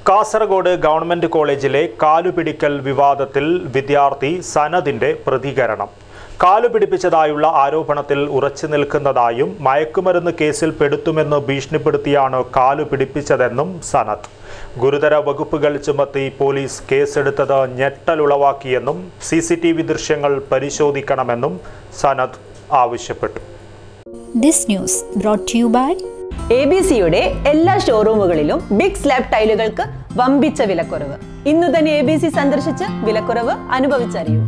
Kasaragod government കോളേജിലെ കാലുപിടിക്കൽ വിവാദത്തിൽ വിദ്യാർത്ഥി സനദിന്റെ പ്രതികരണം കാലുപിടിപ്പിച്ചതായുള്ള ആരോപണത്തിൽ ഉറച്ചു നിൽക്കുന്നതായും മയക്കുമരുന്ന് കേസിൽ പെടുത്തുമെന്ന് ഭീഷണിപ്പെടുത്തിയാണ് കാലുപിടിപ്പിച്ചതെന്നും സനത് ഗുരുതര വകുപ്പുകൾ ചുമത്തി പോലീസ് കേസെടുത്തത് ഞെട്ടലുളവാക്കിയെന്നും സി സി ടി വി ദൃശ്യങ്ങൾ പരിശോധിക്കണമെന്നും സനത് ആവശ്യപ്പെട്ടു This news brought to you by A B സിയുടെ എല്ലാ ഷോറൂമുകളിലും ബിഗ് സ്ലാബ് ടൈലുകൾക്ക് വമ്പിച്ച വിലക്കുറവ് ഇന്നു തന്നെ എ ബി സി സന്ദർശിച്ച് വിലക്കുറവ് അനുഭവിച്ചറിയൂ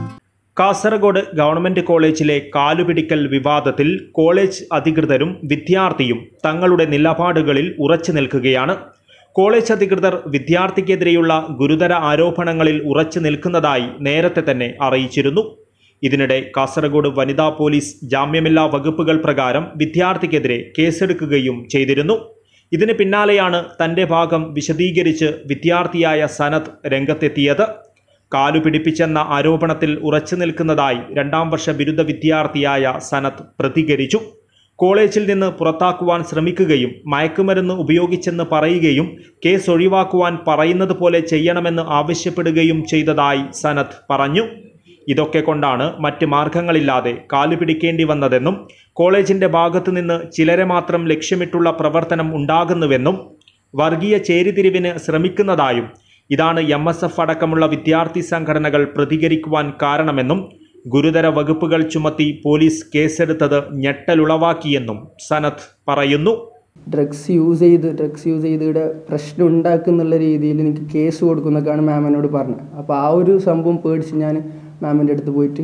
കാസർഗോഡ് ഗവൺമെന്റ് കോളേജിലെ കാലുപിടിക്കൽ വിവാദത്തിൽ കോളേജ് അധികൃതരും വിദ്യാർത്ഥിയും തങ്ങളുടെ നിലപാടുകളിൽ ഉറച്ചു നിൽക്കുകയാണ് കോളേജ് അധികൃതർ വിദ്യാർത്ഥിക്കെതിരെയുള്ള ഗുരുതര ആരോപണങ്ങളിൽ ഉറച്ചു നിൽക്കുന്നതായി നേരത്തെ തന്നെ അറിയിച്ചിരുന്നു ഇതിനിടെ കാസർഗോഡ് വനിതാ പോലീസ് ജാമ്യമില്ലാ വകുപ്പുകൾ പ്രകാരം വിദ്യാർത്ഥിക്കെതിരെ കേസെടുക്കുകയും ചെയ്തിരുന്നു ഇതിന് പിന്നാലെയാണ് തന്റെ ഭാഗം വിശദീകരിച്ച് വിദ്യാർത്ഥിയായ സനത് രംഗത്തെത്തിയത് കാലു പിടിപ്പിച്ചെന്ന ആരോപണത്തിൽ ഉറച്ചു നിൽക്കുന്നതായി രണ്ടാം വർഷ ബിരുദ വിദ്യാർത്ഥിയായ സനത് പ്രതികരിച്ചു കോളേജിൽ നിന്ന് പുറത്താക്കുവാൻ ശ്രമിക്കുകയും മയക്കുമരുന്ന് ഉപയോഗിച്ചെന്ന് പറയുകയും കേസ് ഒഴിവാക്കുവാൻ പറയുന്നത് പോലെ ചെയ്യണമെന്ന് ആവശ്യപ്പെടുകയും ചെയ്തതായി സനത് പറഞ്ഞു ഇതൊക്കെ കൊണ്ടാണ് മറ്റ് മാർഗങ്ങളില്ലാതെ കാലുപിടിക്കേണ്ടി വന്നതെന്നും കോളേജിന്റെ ഭാഗത്തു നിന്ന് ചിലരെ മാത്രം ലക്ഷ്യമിട്ടുള്ള പ്രവർത്തനം ഉണ്ടാകുന്നുവെന്നും വർഗീയ ചേരിതിരിവിന് ശ്രമിക്കുന്നതായും ഇതാണ് എം എസ് എഫ് അടക്കമുള്ള വിദ്യാർത്ഥി സംഘടനകൾ പ്രതികരിക്കുവാൻ കാരണമെന്നും ഗുരുതര വകുപ്പുകൾ ചുമത്തി പോലീസ് കേസെടുത്തത് ഞെട്ടലുളവാക്കിയെന്നും സനത് പറയുന്നു ഡ്രഗ്സ് യൂസ് ചെയ്ത് ഡ്രഗ്സ് യൂസ് ചെയ്ത് ഇവിടെ പ്രശ്നം ഉണ്ടാക്കുന്നുള്ള രീതിയിൽ എനിക്ക് കേസ് കൊടുക്കുന്നൊക്കെയാണ് മാം എന്നോട് പറഞ്ഞത് അപ്പോൾ ആ ഒരു സംഭവം പേടിച്ച് ഞാൻ മാമിൻ്റെ അടുത്ത് പോയിട്ട്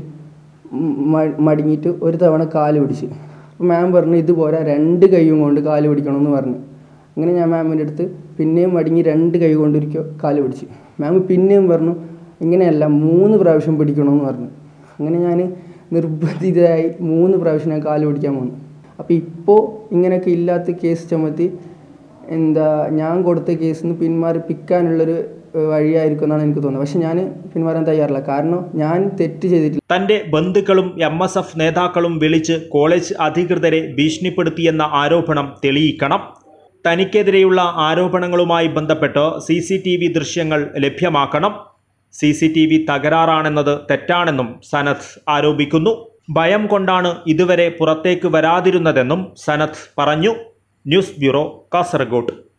മ- മടങ്ങിയിട്ട് ഒരു തവണ കാല് പിടിച്ച് അപ്പോൾ മാം പറഞ്ഞു ഇത് പോരാ രണ്ട് കൈയും കൊണ്ട് കാല് പിടിക്കണമെന്ന് പറഞ്ഞു അങ്ങനെ ഞാൻ മാമിൻ്റെ അടുത്ത് പിന്നെയും മടങ്ങി രണ്ട് കൈ കൊണ്ടിരിക്കുക കാല് പിടിച്ച് മാം പിന്നെയും പറഞ്ഞു ഇങ്ങനെയല്ല മൂന്ന് പ്രാവശ്യം പിടിക്കണമെന്ന് പറഞ്ഞു അങ്ങനെ ഞാൻ നിർബന്ധിതരായി മൂന്ന് പ്രാവശ്യം ഞാൻ കാല് പിടിക്കാൻ പോന്നു അപ്പോൾ ഇപ്പോൾ ഇങ്ങനെയൊക്കെ ഇല്ലാത്ത കേസ് ചുമത്തി എന്താ ഞാൻ കൊടുത്ത കേസിൽ നിന്ന് പിന്മാറിപ്പിക്കാനുള്ളൊരു ഏഹ്, വഴിയായിരിക്കും എന്നാണ് എനിക്ക് തോന്നുന്നത് പക്ഷെ ഞാൻ പിന്മാറാൻ തയ്യാറില്ല കാരണം ഞാൻ തെറ്റ് ചെയ്തിട്ടില്ല തന്റെ ബന്ധുക്കളും എം എസ് എഫ് നേതാക്കളും വിളിച്ച് കോളേജ് അധികൃതരെ ഭീഷണിപ്പെടുത്തിയെന്ന ആരോപണം തെളിയിക്കണം തനിക്കെതിരെയുള്ള ആരോപണങ്ങളുമായി ബന്ധപ്പെട്ട് സി സി ടി വി ദൃശ്യങ്ങൾ ലഭ്യമാക്കണം സി സി ടി വി തകരാറാണെന്നത് തെറ്റാണെന്നും സനത് ആരോപിക്കുന്നു ഭയം കൊണ്ടാണ് ഇതുവരെ പുറത്തേക്ക് വരാതിരുന്നതെന്നും സനത് പറഞ്ഞു ന്യൂസ് ബ്യൂറോ കാസർഗോഡ്